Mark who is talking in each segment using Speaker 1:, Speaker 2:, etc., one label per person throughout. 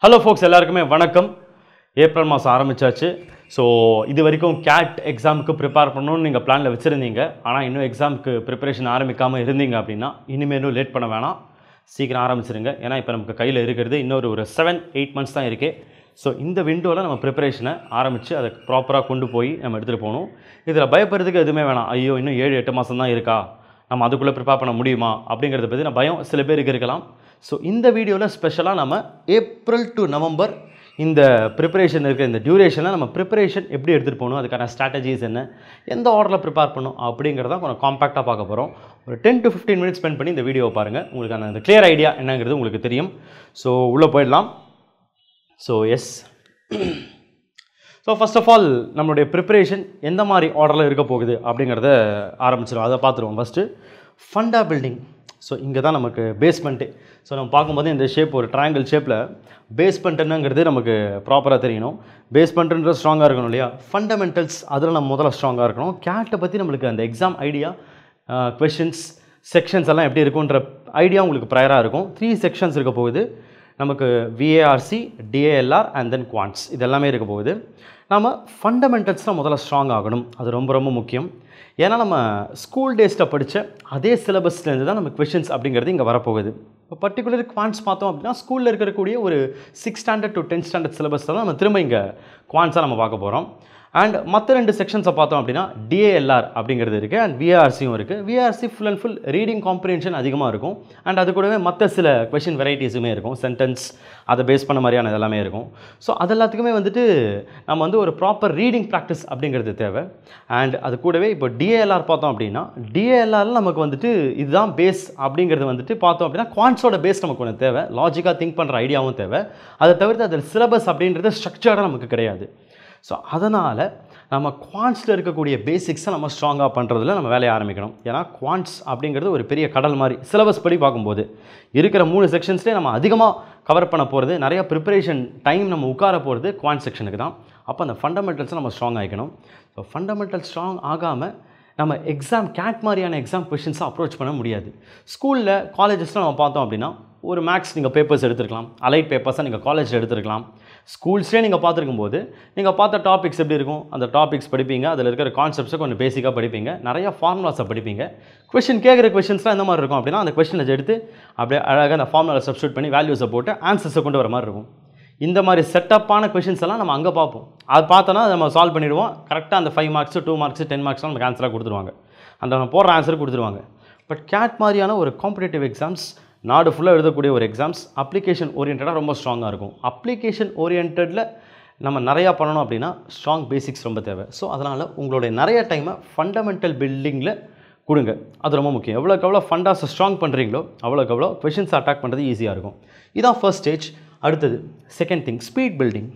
Speaker 1: hello ஃபோக்ஸ் எல்லாருக்குமே வணக்கம் April மாதம் ஆரம்பிச்சாச்சு ஸோ இது வரைக்கும் கேட் எக்ஸாமுக்கு ப்ரிப்பேர் பண்ணணும்னு நீங்கள் பிளானில் வச்சுருந்தீங்க ஆனால் இன்னும் எக்ஸாமுக்கு ப்ரிப்பரேஷன் ஆரம்பிக்காமல் இருந்தீங்க அப்படின்னா இனிமேலும் லேட் பண்ண வேணாம் சீக்கிரம் ஆரம்பிச்சிருங்க ஏன்னா இப்போ நமக்கு கையில் இருக்கிறது இன்னொரு ஒரு செவன் எயிட் மந்த்ஸ் தான் இருக்கே ஸோ இந்த விண்டோவில் நம்ம ப்ரிப்பரேஷனை ஆரம்பித்து அதை ப்ராப்பராக கொண்டு போய் நம்ம எடுத்துகிட்டு போகணும் இதில் பயப்படுறதுக்கு எதுவுமே வேணாம் ஐயோ இன்னும் ஏழு எட்டு மாதம் தான் இருக்கா நம்ம அதுக்குள்ளே ப்ரிப்பேர் பண்ண முடியுமா அப்படிங்கிறத பற்றி நான் பயம் சில பேருக்கு இருக்கலாம் ஸோ இந்த வீடியோவில் ஸ்பெஷலாக நம்ம ஏப்ரல் டு நவம்பர் இந்த ப்ரிப்பரேஷன் இருக்க இந்த டியூரேஷனில் நம்ம ப்ரிப்பரேஷன் எப்படி எடுத்துகிட்டு போகணும் அதுக்கான ஸ்ட்ராட்டஜிஸ் என்ன எந்த ஆர்டரில் ப்ரிப்பேர் பண்ணணும் அப்படிங்கிறத கொஞ்சம் காம்பேக்டாக பார்க்க போகிறோம் ஒரு ten to fifteen minutes spend பண்ணி இந்த வீடியோவை பாருங்கள் உங்களுக்கான அந்த கிளியர் ஐடியா என்னங்கிறது உங்களுக்கு தெரியும் ஸோ உள்ளே போயிடலாம் so yes so first of all நம்மளுடைய ப்ரிப்பரேஷன் எந்த மாதிரி ஆர்டரில் இருக்க போகுது அப்படிங்கிறத ஆரம்பிச்சிடும் அதை பார்த்துருவோம் ஃபஸ்ட்டு ஃபண்டா பில்டிங் ஸோ இங்கே தான் நமக்கு பேஸ்மெண்ட்டு ஸோ நம்ம பார்க்கும்போது இந்த ஷேப் ஒரு ட்ரையாங்கிள் ஷேப்பில் பேஸ்மெண்ட் என்னங்கிறது நமக்கு ப்ராப்பராக தெரியணும் பேஸ்மெண்ட்டுன்றது ஸ்ட்ராங்காக இருக்கணும் இல்லையா ஃபண்டமெண்டல்ஸ் அதில் நம்ம முதல்ல ஸ்ட்ராங்காக இருக்கணும் கேட்டை பற்றி நம்மளுக்கு அந்த எக்ஸாம் ஐடியா கொஷின்ஸ் செக்ஷன்ஸ் எல்லாம் எப்படி இருக்குன்ற ஐடியா உங்களுக்கு ப்ரையராக இருக்கும் த்ரீ செக்ஷன்ஸ் இருக்க போகுது நமக்கு விஏஆர்சி டிஏஎல்ஆர் அண்ட் தென் குவான்ட்ஸ் இது எல்லாமே இருக்க போகுது நம்ம ஃபண்டமெண்டல்ஸில் முதல்ல ஸ்ட்ராங் ஆகணும் அது ரொம்ப ரொம்ப முக்கியம் ஏன்னா நம்ம ஸ்கூல் டேஸில் படித்த அதே சிலபஸ்லேருந்து தான் நம்ம கொஷின்ஸ் அப்படிங்கிறது இங்கே வரப்போகுது இப்போ பர்டிகுலர் குவான்ஸ் பார்த்தோம் அப்படின்னா ஸ்கூலில் இருக்கக்கூடிய ஒரு six standard to tenth standard syllabus தான் நம்ம திரும்ப இங்கே குவான்ஸாக நம்ம பார்க்க போகிறோம் அண்ட் மற்ற ரெண்டு செக்ஷன்ஸை பார்த்தோம் அப்படின்னா டிஏஎல்ஆர் அப்படிங்கிறது இருக்குது அண்ட் விஆர்சியும் இருக்குது VRC full and full reading comprehension அதிகமாக இருக்கும் அண்ட் அது கூடவே மற்ற சில கொஷின் வெரைட்டிஸுமே இருக்கும் சென்டென்ஸ் அதை பேஸ் பண்ண மாதிரியான எல்லாமே இருக்கும் ஸோ அது எல்லாத்துக்குமே வந்துட்டு நம்ம வந்து ஒரு ப்ராப்பர் ரீடிங் ப்ராக்டிஸ் அப்படிங்கிறது தேவை அண்ட் அது கூடவே இப்போ டிஏஎல்ஆர் பார்த்தோம் அப்படின்னா டிஏஎல்ஆரில் நமக்கு வந்துட்டு இதுதான் பேஸ் அப்படிங்கிறது வந்துட்டு பார்த்தோம் அப்படின்னா குவான்ஸோட பேஸ் நமக்கு ஒன்று தேவை லாஜிக்காக திங்க் பண்ணுற ஐடியாவும் தேவை அதை தவிர்த்து அதில் சிலபஸ் அப்படின்றது ஸ்ட்ரக்சர்டாக நமக்கு கிடையாது ஸோ அதனால் நம்ம குவான்ஸில் இருக்கக்கூடிய பேசிக்ஸை நம்ம ஸ்ட்ராங்காக பண்ணுறதுல நம்ம வேலையை ஆரம்பிக்கணும் ஏன்னா குவான்ஸ் அப்படிங்கிறது ஒரு பெரிய கடல் மாதிரி சிலபஸ் படி பார்க்கும்போது இருக்கிற மூணு செக்ஷன்ஸ்லேயே நம்ம அதிகமாக கவர் பண்ண போகிறது நிறைய ப்ரிப்பரேஷன் டைம் நம்ம உட்கார போகிறது குவான்ட் செக்ஷனுக்கு தான் அப்போ அந்த ஃபண்டமெண்டல்ஸை நம்ம ஸ்ட்ராங் ஆகிக்கணும் ஸோ ஃபண்டமெண்டல் ஸ்ட்ராங் ஆகாமல் நம்ம எக்ஸாம் கேட் மாதிரியான எக்ஸாம் கொஷின்ஸை அப்ரோச் பண்ண முடியாது ஸ்கூலில் காலேஜஸில் நம்ம பார்த்தோம் அப்படின்னா ஒரு மேக்ஸ் நீங்கள் பேப்பர்ஸ் எடுத்துருக்கலாம் அலைட் பேப்பர்ஸாக நீங்கள் காலேஜில் எடுத்துருக்கலாம் ஸ்கூல்ஸ்லேயே நீங்கள் பார்த்துருக்கும் போது நீங்கள் பார்த்த டாபிக்ஸ் எப்படி இருக்கும் அந்த டாபிக்ஸ் படிப்பீங்க அதில் இருக்கிற கான்செப்ட்ஸை கொஞ்சம் பேசிக்காக படிப்பீங்க நிறைய ஃபார்முலாஸை படிப்பீங்க கொஷின் கேட்குற கொஷின்ஸ்லாம் எந்த மாதிரி இருக்கும் அப்படின்னா அந்த கொஷினை எடுத்து அப்படியே அழகாக அந்த ஃபார்முலா சப்ஸ்டியூட் பண்ணி வேல்யூஸை போட்டு ஆன்சர்ஸை கொண்டு வர மாதிரி இருக்கும் இந்த மாதிரி செட்டப்பான கொஷின்ஸ் எல்லாம் நம்ம அங்கே பார்ப்போம் அது பார்த்தோன்னா நம்ம சால்வ் பண்ணிவிடுவோம் கரெக்டாக அந்த five marks two marks ten மார்க்ஸ்லாம் நமக்கு ஆன்சராக கொடுத்துருவாங்க அந்த நம்ம போடுற ஆன்சர் கொடுத்துருவாங்க பட் கேட் மாதிரியான ஒரு காம்படேட்டிவ் எக்ஸாம்ஸ் நாடு ஃபுல்லாக எழுதக்கூடிய ஒரு எக்ஸாம்ஸ் அப்ளிகேஷன் ஓரியன்டாக ரொம்ப ஸ்ட்ராங்காக இருக்கும் அப்ளிகேஷன் ஓரியன்டில் நம்ம நிறையா பண்ணணும் அப்படின்னா ஸ்ட்ராங் பேசிக்ஸ் ரொம்ப தேவை ஸோ அதனால் உங்களுடைய நிறைய டைமை ஃபண்டமெண்டல் பில்டிங்கில் கொடுங்க அது ரொம்ப முக்கியம் எவ்வளோக்கு எவ்வளோ ஃபண்டாஸை ஸ்ட்ராங் பண்ணுறீங்களோ அவ்வளோக்கு எவ்வளோ கொஷின்ஸ் அட்டாக் பண்ணுறது ஈஸியாக இருக்கும் இதான் ஃபர்ஸ்ட் ஸ்டேஜ் அடுத்தது செகண்ட் திங் ஸ்பீட் பில்டிங்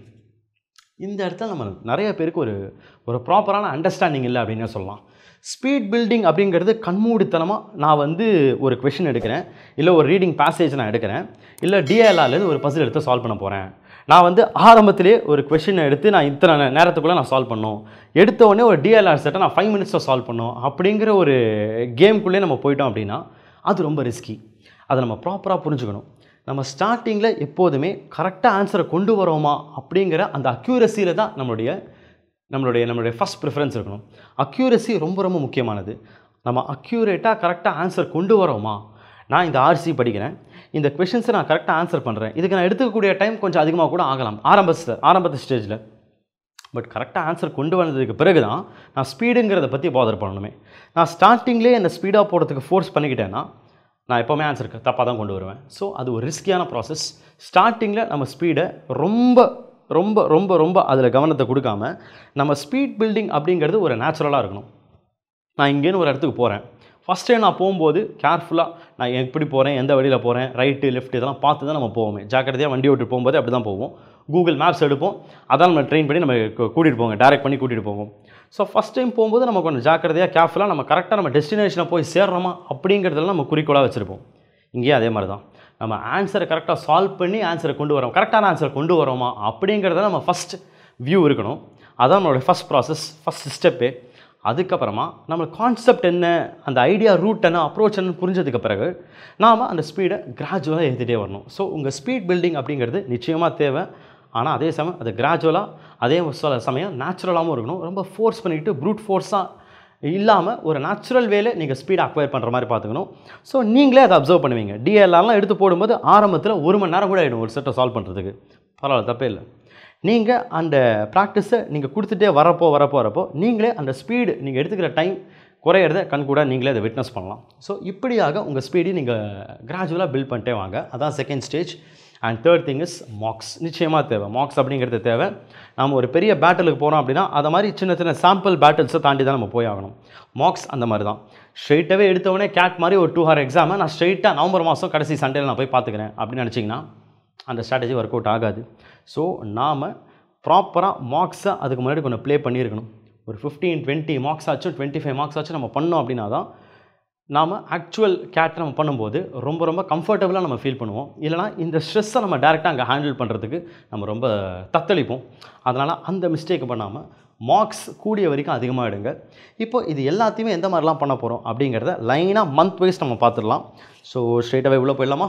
Speaker 1: இந்த இடத்துல நம்ம நிறைய பேருக்கு ஒரு ஒரு ப்ராப்பரான அண்டர்ஸ்டாண்டிங் இல்லை அப்படின்னு சொல்லலாம் ஸ்பீட் பில்டிங் அப்படிங்கிறது கண்மூடித்தனமாக நான் வந்து ஒரு கொஷின் எடுக்கிறேன் இல்லை ஒரு ரீடிங் பேசேஜ் நான் எடுக்கிறேன் இல்லை டிஎல்ஆர்லேருந்து ஒரு பசில் எடுத்து சால்வ் பண்ண போகிறேன் நான் வந்து ஆரம்பத்திலே ஒரு கொஷினை எடுத்து நான் இத்தனை நேரத்துக்குள்ளே நான் சால்வ் பண்ணணும் எடுத்த உடனே ஒரு டிஎல்ஆர் செட்டை நான் ஃபைவ் மினிட்ஸில் சால்வ் பண்ணணும் அப்படிங்கிற ஒரு கேம்குள்ளே நம்ம போயிட்டோம் அப்படின்னா அது ரொம்ப ரிஸ்கி அதை நம்ம ப்ராப்பராக புரிஞ்சுக்கணும் நம்ம ஸ்டார்டிங்கில் எப்போதுமே கரெக்டாக ஆன்சரை கொண்டு வரோமா அப்படிங்கிற அந்த அக்யூரஸியில் தான் நம்மளுடைய நம்மளுடைய நம்மளுடைய ஃபஸ்ட் ப்ரிஃபரன்ஸ் இருக்கணும் அக்யூரஸி ரொம்ப ரொம்ப முக்கியமானது நம்ம அக்யூரேட்டாக கரெக்டாக ஆன்சர் கொண்டு வரோமா நான் இந்த ஆர்சி படிக்கிறேன் இந்த கொஷின்ஸை நான் கரெக்டாக ஆன்சர் பண்ணுறேன் இதுக்கு நான் எடுத்துக்கக்கூடிய டைம் கொஞ்சம் அதிகமாக கூட ஆகலாம் ஆரம்பத்தில் ஆரம்பத்து ஸ்டேஜில் பட் கரெக்டாக ஆன்சர் கொண்டு வந்ததுக்கு பிறகு தான் நான் ஸ்பீடுங்கிறத பற்றி பாதர் பண்ணணுமே நான் ஸ்டார்டிங்லேயே என்னை ஸ்பீடாக போகிறதுக்கு ஃபோர்ஸ் பண்ணிக்கிட்டேன்னா நான் எப்போவுமே ஆன்சருக்கு தப்பாக தான் கொண்டு வருவேன் ஸோ அது ஒரு ரிஸ்கியான ப்ராசஸ் ஸ்டார்டிங்கில் நம்ம ஸ்பீடை ரொம்ப ரொம்ப ரொம்ப ரொம்ப அதில் கவனத்தை கொடுக்காம நம்ம ஸ்பீட் பில்டிங் அப்படிங்கிறது ஒரு நேச்சுரலாக இருக்கணும் நான் இங்கேருந்து ஒரு இடத்துக்கு போகிறேன் ஃபஸ்ட் டைம் நான் போகும்போது கேர்ஃபுல்லாக நான் எப்படி போகிறேன் எந்த வழியில் போகிறேன் ரைட்டு லெஃப்ட் இதெல்லாம் பார்த்து தான் நம்ம போவோமே ஜாக்கிரதையாக வண்டி ஓட்டு போகும்போது அப்படி தான் போவோம் கூகுள் மேப்ஸ் எடுப்போம் அதான் நம்ம ட்ரெயின் பண்ணி நம்ம கூட்டிகிட்டு போவோங்க டேரெக்ட் பண்ணி கூட்டிகிட்டு போவோம் ஸோ ஃபஸ்ட் டைம் போகும்போது நம்ம கொஞ்சம் ஜாக்கிரதையாக கேர்ஃபுல்லாக நம்ம கரெக்டாக நம்ம டெஸ்டினேஷனை போய் சேர்றோமா அப்படிங்கிறதெல்லாம் நம்ம குறிக்கோளாக வச்சுருப்போம் இங்கேயும் அதே மாதிரி தான் நம்ம ஆன்சரை கரெக்டாக சால்வ் பண்ணி ஆன்சரை கொண்டு வரோம் கரெக்டான ஆன்சரை கொண்டு வரோமா அப்படிங்கிறத நம்ம ஃபஸ்ட் வியூ இருக்கணும் அதான் நம்மளுடைய ஃபஸ்ட் ப்ராசஸ் ஃபஸ்ட் ஸ்டெப்பு அதுக்கப்புறமா நம்ம கான்செப்ட் என்ன அந்த ஐடியா ரூட் என்ன அப்ரோச் என்ன புரிஞ்சதுக்கு பிறகு நாம் அந்த ஸ்பீடை கிராஜுவலாக ஏற்றிட்டே வரணும் ஸோ உங்கள் ஸ்பீட் பில்டிங் அப்படிங்கிறது நிச்சயமாக தேவை ஆனால் அதே சமயம் அது கிராஜுவலாக அதே சில சமயம் நேச்சுரலாகவும் இருக்கணும் ரொம்ப ஃபோர்ஸ் பண்ணிவிட்டு ப்ரூட் ஃபோர்ஸாக இல்லாமல் ஒரு நேச்சுரல் வேல நீங்கள் ஸ்பீட் அக்வயர் பண்ணுற மாதிரி பார்த்துக்கணும் ஸோ நீங்களே அதை அப்சர்வ் பண்ணுவீங்க டிஎல்ஆர்லாம் எடுத்து போடும்போது ஆரம்பத்தில் ஒரு மணி நேரம் கூட ஆகிடும் ஒரு செட்டை சால்வ் பண்ணுறதுக்கு பரவாயில்ல தப்பே இல்லை நீங்கள் அந்த ப்ராக்டிஸை நீங்கள் கொடுத்துட்டே வரப்போ வரப்போ வரப்போ நீங்களே அந்த ஸ்பீடு நீங்கள் எடுத்துக்கிற டைம் குறையிறத கண் கூட நீங்களே அதை விட்னஸ் பண்ணலாம் ஸோ இப்படியாக உங்கள் ஸ்பீடு நீங்கள் கிராஜுவலாக பில்ட் பண்ணிட்டே வாங்க அதான் second stage and third thing is mocks நிச்சயமாக தேவை மார்க்ஸ் அப்படிங்கிறது தேவை நம்ம ஒரு பெரிய பேட்டலுக்கு போகிறோம் அப்படின்னா அதை மாதிரி சின்ன சின்ன சாம்பிள் பேட்டில்ஸை தாண்டி தான் நம்ம போய் ஆகணும் மார்க்ஸ் அந்த மாதிரி தான் ஸ்ட்ரெயிட்டாகவே எடுத்தவொடனே கேட் மாதிரி ஒரு டூ ஹவர் எக்ஸாமை நான் ஸ்ட்ரெயிட்டாக நவம்பர் மாதம் கடைசி சண்டேல நான் போய் பார்த்துக்கிறேன் அப்படின்னு நினச்சிங்கன்னா அந்த ஸ்ட்ராட்டஜி ஒர்க் அவுட் ஆகாது ஸோ நாம் ப்ராப்பராக மார்க்ஸை அதுக்கு முன்னாடி கொஞ்சம் ப்ளே பண்ணியிருக்கணும் ஒரு ஃபிஃப்டீன் டுவெண்ட்டி மார்க்ஸ் ஆச்சும் டுவெண்ட்டி ஃபைவ் மார்க்ஸ் ஆச்சும் நம்ம பண்ணோம் அப்படின்னா தான் நாம் ஆக்சுவல் கேட் நம்ம பண்ணும்போது ரொம்ப ரொம்ப கம்ஃபர்டபுளாக நம்ம ஃபீல் பண்ணுவோம் இல்லைனா இந்த ஸ்ட்ரெஸ்ஸை நம்ம டேரெக்டாக அங்கே ஹேண்டில் பண்ணுறதுக்கு நம்ம ரொம்ப தத்தளிப்போம் அதனால் அந்த மிஸ்டேக் பண்ணாமல் மார்க்ஸ் கூடிய வரைக்கும் அதிகமாக எடுங்க இப்போ இது எல்லாத்தையுமே எந்த மாதிரிலாம் பண்ண போகிறோம் அப்படிங்கிறத லைனாக மந்த் வைஸ் நம்ம பார்த்துடலாம் ஸோ ஸ்ட்ரெயிட்டாகவே உள்ளே போயிடலாமா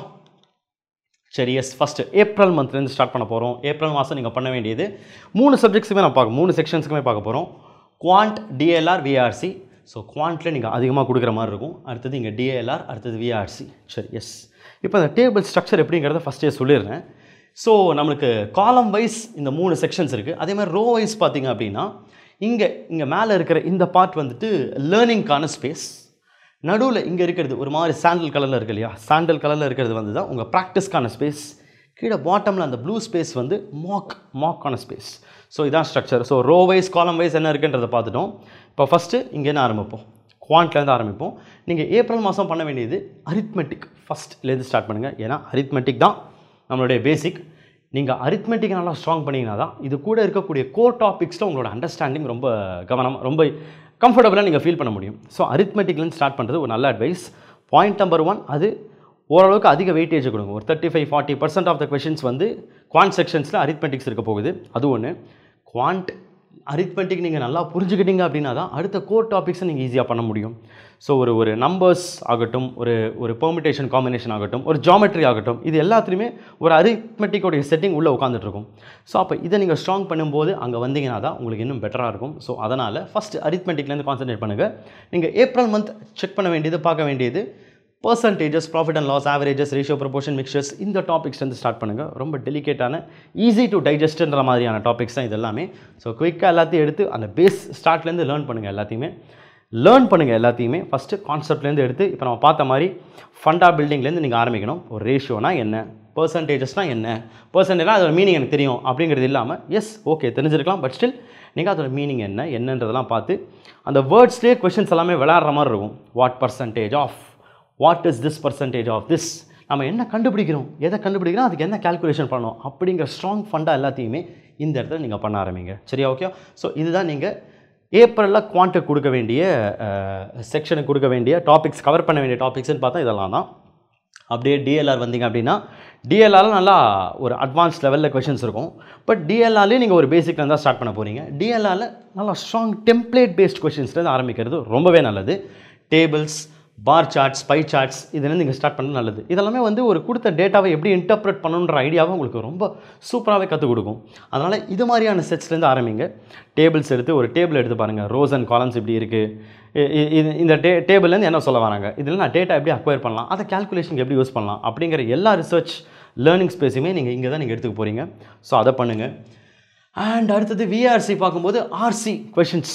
Speaker 1: சரி எஸ் ஃபஸ்ட்டு ஏப்ரல் மந்த்லேருந்து ஸ்டார்ட் பண்ண போகிறோம் ஏப்ரல் மாதம் நீங்கள் பண்ண வேண்டியது மூணு சப்ஜெக்ட்ஸுமே நான் பார்க்க மூணு செக்ஷன்ஸுக்குமே பார்க்க போகிறோம் குவாண்ட் டிஎல்ஆர் விஆர்சி ஸோ குவாண்ட்டில் நீங்கள் அதிகமாக கொடுக்குற மாதிரி இருக்கும் அடுத்தது இங்கே டிஎல்ஆர் அடுத்தது விஆர்சி சரி எஸ் இப்போ இந்த டேபிள் ஸ்ட்ரக்சர் எப்படிங்கிறத ஃபஸ்ட்டே சொல்லிடுறேன் ஸோ நம்மளுக்கு காலம் வைஸ் இந்த மூணு செக்ஷன்ஸ் இருக்குது அதே மாதிரி ரோ வைஸ் பார்த்தீங்க அப்படின்னா இங்கே இங்கே மேலே இருக்கிற இந்த பார்ட் வந்துட்டு லேர்னிங்க்கான ஸ்பேஸ் நடுவில் இங்கே இருக்கிறது ஒரு மாதிரி சாண்டல் கலரில் இருக்கு இல்லையா சாண்டல் கலரில் இருக்கிறது வந்து தான் உங்கள் ப்ராக்டிஸ்க்கான ஸ்பேஸ் கீழே பாட்டமில் அந்த ப்ளூ ஸ்பேஸ் வந்து மாக் மாக்கான ஸ்பேஸ் ஸோ இதான் structure so row wise column wise என்ன இருக்குன்றதை பார்த்துட்டோம் இப்போ ஃபஸ்ட்டு இங்கேருந்து ஆரம்பிப்போம் குவாண்ட்லேருந்து ஆரம்பிப்போம் நீங்கள் ஏப்ரல் மாதம் பண்ண வேண்டியது அரித்மெட்டிக் ஃபஸ்ட்லேருந்து ஸ்டார்ட் பண்ணுங்கள் ஏன்னா அரித்மெட்டிக் தான் நம்மளுடைய பேசிக் நீங்கள் அரித்மெட்டிக் நல்லா ஸ்ட்ராங் பண்ணிங்கன்னா தான் இது கூட இருக்கக்கூடிய கோர் டாபிக்ஸில் உங்களோட அண்டர்ஸ்டாண்டிங் ரொம்ப கவனம் ரொம்ப கம்ஃபர்டபுளாக நீங்கள் ஃபீல் பண்ண முடியும் ஸோ அரித்மெட்டிக்லேருந்து ஸ்டார்ட் பண்ணுறது ஒரு நல்ல அட்வைஸ் பாயிண்ட் நம்பர் ஒன் அது ஓரளவுக்கு அதிக வெயிட்டேஜ் கொடுங்க ஒரு thirty five forty percent of the questions வந்து குவான்ட் செக்ஷன்ஸில் அரித்மெட்டிக்ஸ் இருக்க போகுது அது ஒன்று குவான்ட் அரித்மெட்டிக் நீங்கள் நல்லா புரிஞ்சுக்கிட்டீங்க அப்படின்னா தான் அடுத்த கோர் டாபிக்ஸை நீங்கள் ஈஸியாக பண்ண முடியும் ஸோ ஒரு ஒரு நம்பர்ஸ் ஆகட்டும் ஒரு ஒரு பெர்மிட்டேஷன் காம்பினேஷன் ஆகட்டும் ஒரு ஜாமெட்ரி ஆகட்டும் இது எல்லாத்துலேயுமே ஒரு அரித்மெட்டிக்கோடைய செட்டிங் உள்ளே உட்காந்துட்ருக்கும் ஸோ அப்போ இதை நீங்கள் ஸ்ட்ராங் பண்ணும்போது அங்கே வந்தீங்கன்னா தான் உங்களுக்கு இன்னும் பெட்டராக இருக்கும் ஸோ அதனால் ஃபஸ்ட் அரித்மெட்டிக்லேருந்து கான்சன்ட்ரேட் பண்ணுங்கள் நீங்கள் ஏப்ரல் மந்த் செக் பண்ண வேண்டியது பார்க்க வேண்டியது percentages profit and loss averages ratio proportion mixtures இந்த டாபிக்ஸ்லேருந்து ஸ்டார்ட் பண்ணுங்கள் ரொம்ப டெலிகேட்டான ஈஸி டு டைஜஸ்ட்ன்ற மாதிரியான டாபிக்ஸ் தான் இது எல்லாமே ஸோ குயிக்காக எல்லாத்தையும் எடுத்து அந்த பேஸ் ஸ்டார்ட்லேருந்து லேர்ன் பண்ணுங்கள் எல்லாத்தையுமே லேர்ன் பண்ணுங்கள் எல்லாத்தையுமே ஃபஸ்ட்டு கான்செப்ட்லேருந்து எடுத்து இப்போ நம்ம பார்த்த மாதிரி ஃபண்டா பில்டிங்லேருந்து நீங்கள் ஆரம்பிக்கணும் ஒரு ரேஷியோனா என்ன பர்சன்டேஜஸ்னால் என்ன பர்சன்டேஜ்னால் அதோட மீனிங் எனக்கு தெரியும் அப்படிங்கிறது இல்லாமல் எஸ் ஓகே தெரிஞ்சிருக்கலாம் பட் ஸ்டில் நீங்கள் அதோட மீனிங் என்ன என்னன்றதெல்லாம் பார்த்து அந்த வேர்ட்ஸ்லேயே கொஷின்ஸ் எல்லாமே விளையாடுற மாதிரி இருக்கும் what percentage of what is this percentage of this நம்ம என்ன கண்டுபிடிக்கிறோம் எதை கண்டுபிடிக்கிறோம் அதுக்கு என்ன கால்குலேஷன் பண்ணணும் அப்படிங்கிற ஸ்ட்ராங் ஃபண்டாக எல்லாத்தையுமே இந்த இடத்துல நீங்கள் பண்ண ஆரம்பிங்க சரியா ஓகே ஸோ இதுதான் நீங்கள் ஏப்ரலில் குவான்ட்டு கொடுக்க வேண்டிய செக்ஷனுக்கு கொடுக்க வேண்டிய டாபிக்ஸ் கவர் பண்ண வேண்டிய டாபிக்ஸ்னு பார்த்தா இதெல்லாம் தான் அப்படியே டிஎல்ஆர் வந்தீங்க அப்படின்னா டிஎல்ஆரில் நல்லா ஒரு அட்வான்ஸ் லெவலில் கொஷின்ஸ் இருக்கும் பட் டிஎல்ஆர்லேயே நீங்கள் ஒரு பேசிக்லேருந்து தான் ஸ்டார்ட் பண்ண போகிறீங்க டிஎல்ஆரில் நல்லா ஸ்ட்ராங் டெம்ப்ளேட் பேஸ்ட் கொஷின்ஸ்லேருந்து ஆரம்பிக்கிறது ரொம்பவே நல்லது tables bar charts pie charts இதுலேருந்து நீங்கள் ஸ்டார்ட் பண்ணது நல்லது இதெல்லாமே வந்து ஒரு கொடுத்த டேட்டாவை எப்படி இன்டர்பிரட் பண்ணணுன்ற ஐடியாவை உங்களுக்கு ரொம்ப சூப்பராகவே கற்றுக் கொடுக்கும் அதனால் இது மாதிரியான செட்ஸ்லேருந்து ஆரம்பிங்க டேபிள்ஸ் எடுத்து ஒரு டேபிள் எடுத்து பாருங்கள் ரோஸ் அண்ட் காலம்ஸ் இப்படி இருக்குது இது இந்த டே டேபிள்லேருந்து என்ன சொல்ல வராங்க இதில் நான் டேட்டா எப்படி அக்வயர் பண்ணலாம் அதை கேல்குலேஷனுக்கு எப்படி யூஸ் பண்ணலாம் அப்படிங்கிற எல்லா ரிசர்ச் லேர்னிங் ஸ்பேஸுமே நீங்கள் இங்கே தான் நீங்கள் எடுத்துக்க போகிறீங்க ஸோ அதை பண்ணுங்கள் அண்ட் அடுத்தது விஆர்சி பார்க்கும்போது ஆர்சி கொஷின்ஸ்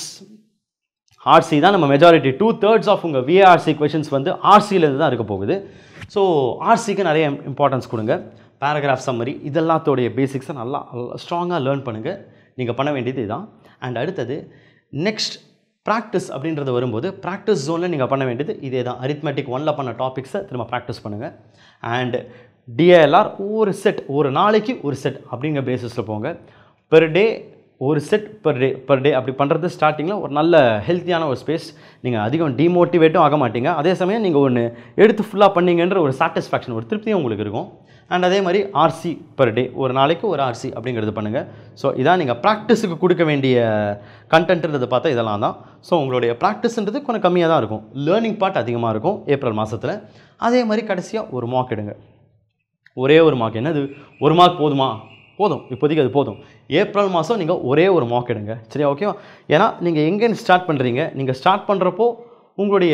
Speaker 1: ஆர்சி தான் நம்ம மெஜாரிட்டி டூ தேர்ட்ஸ் ஆஃப் உங்கள் விஆர்சி கொஷின்ஸ் வந்து ஆர்சியிலேருந்து தான் இருக்க போகுது ஸோ ஆர்சிக்கு நிறைய இம்பார்ட்டன்ஸ் கொடுங்க பேராகிராஃப் சம்மரி இதெல்லாத்தோடைய பேசிக்ஸை நல்லா ஸ்ட்ராங்காக லேர்ன் பண்ணுங்கள் நீங்கள் பண்ண வேண்டியது இதுதான் அண்ட் அடுத்தது நெக்ஸ்ட் ப்ராக்டிஸ் அப்படின்றது வரும்போது ப்ராக்டிஸ் ஜோனில் நீங்கள் பண்ண வேண்டியது இதே தான் அரித்மெட்டிக் ஒனில் பண்ண டாபிக்ஸை திரும்ப ப்ராக்டிஸ் பண்ணுங்கள் அண்ட் டிஏஎல்ஆர் ஒரு செட் ஒரு நாளைக்கு ஒரு செட் அப்படிங்கிற பேசிஸில் போங்க பெர் டே ஒரு set per day per day அப்படி பண்ணுறது ஸ்டார்டிங்கில் ஒரு நல்ல ஹெல்த்தியான ஒரு ஸ்பேஸ் நீங்கள் அதிகம் டிமோட்டிவேட்டும் ஆக மாட்டீங்க அதே சமயம் நீங்கள் ஒன்று எடுத்து ஃபுல்லாக பண்ணீங்கன்ற ஒரு சாட்டிஸ்ஃபேக்ஷன் ஒரு திருப்தியும் உங்களுக்கு இருக்கும் அண்ட் அதே மாதிரி ஆர்சி per டே ஒரு நாளைக்கு ஒரு ஆர்சி அப்படிங்கிறது பண்ணுங்கள் ஸோ இதான் நீங்கள் ப்ராக்டிஸுக்கு கொடுக்க வேண்டிய கண்டென்ட்ன்றது பார்த்தா இதெல்லாம் தான் ஸோ உங்களுடைய ப்ராக்டிஸ்ன்றது கொஞ்சம் கம்மியாக தான் இருக்கும் லேர்னிங் பார்ட் அதிகமாக இருக்கும் ஏப்ரல் மாதத்தில் அதே மாதிரி கடைசியாக ஒரு மார்க் எடுங்க ஒரே ஒரு மார்க் என்னது ஒரு மார்க் போதுமா போதும் இப்போதைக்கு அது போதும் ஏப்ரல் மாதம் நீங்கள் ஒரே ஒரு மார்க் எடுங்க சரியா ஓகேவா ஏன்னா நீங்கள் எங்கேருந்து ஸ்டார்ட் பண்ணுறீங்க நீங்கள் ஸ்டார்ட் பண்ணுறப்போ உங்களுடைய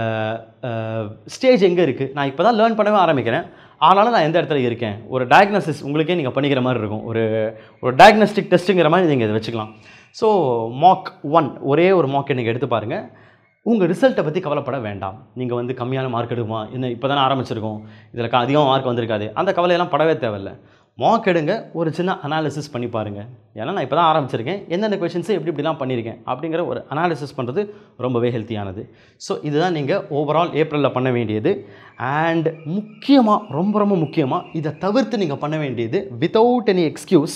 Speaker 1: ஸ்டேஜ் எங்கே இருக்குது நான் இப்போ தான் லேர்ன் பண்ணவே ஆரம்பிக்கிறேன் ஆனாலும் நான் எந்த இடத்துல இருக்கேன் ஒரு டயக்னோசிஸ் உங்களுக்கே நீங்கள் பண்ணிக்கிற மாதிரி இருக்கும் ஒரு ஒரு டயக்னோஸ்டிக் டெஸ்ட்டுங்கிற மாதிரி நீங்கள் இதை வச்சுக்கலாம் ஸோ மார்க் ஒன் ஒரே ஒரு மார்க்கை நீங்கள் எடுத்து பாருங்கள் உங்கள் ரிசல்ட்டை பற்றி கவலைப்பட வேண்டாம் நீங்கள் வந்து கம்மியான மார்க் எடுக்குமா என்ன இப்போ தானே ஆரம்பிச்சிருக்கோம் இதில் அதிகமாக மார்க் வந்திருக்காது அந்த கவலையெல்லாம் படவே தேவையில்ல மார்க் எடுங்க ஒரு சின்ன அனாலிசிஸ் பண்ணி பாருங்கள் ஏன்னா நான் இப்போ தான் ஆரம்பிச்சிருக்கேன் எந்தெந்த கொஷின்ஸை எப்படி இப்படிலாம் பண்ணியிருக்கேன் அப்படிங்கிற ஒரு அனாலிசிஸ் பண்ணுறது ரொம்பவே ஹெல்த்தியானது ஸோ இதுதான் நீங்கள் ஓவரால் ஏப்ரலில் பண்ண வேண்டியது அண்ட் முக்கியமாக ரொம்ப ரொம்ப முக்கியமாக இதை தவிர்த்து நீங்கள் பண்ண வேண்டியது without any excuse